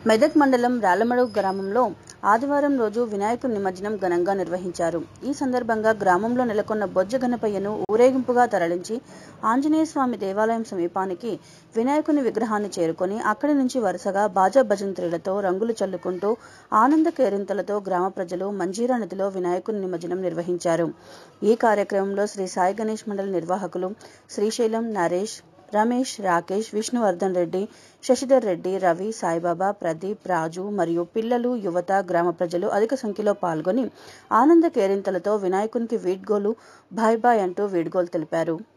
మెదక్ మండలం రాళ్లమడుగు గ్రామంలో ఆదివారం రోజు వినాయకుడి నిమజ్జనం ఘనంగా నిర్వహించారు ఈ సందర్భంగా గ్రామంలో నెలకొన్న బొజ్జ గణపయ్యను ఊరేగింపుగా తరలించి ఆంజనేయ స్వామి దేవాలయం సమీపానికి వినాయకుని విగ్రహాన్ని చేరుకొని అక్కడి నుంచి వరుసగా బాజా భజంత్రీలతో రంగులు చల్లుకుంటూ ఆనంద కేరింతలతో గ్రామ ప్రజలు మంజీరా నదిలో వినాయకుని నిమజ్జనం నిర్వహించారు ఈ కార్యక్రమంలో శ్రీ సాయి గణేష్ మండలి నిర్వాహకులు శ్రీశైలం నరేష్ రమేష్ రాకేష్ విష్ణువర్ధన్ రెడ్డి శశిధర్ రెడ్డి రవి సాయిబాబా ప్రదీప్ రాజు మరియు పిల్లలు యువత గ్రామ ప్రజలు అధిక సంఖ్యలో పాల్గొని ఆనంద కేరింతలతో వినాయకునికి వీడ్గోలు బాయ్ బాయ్ అంటూ వీడ్గోలు తెలిపారు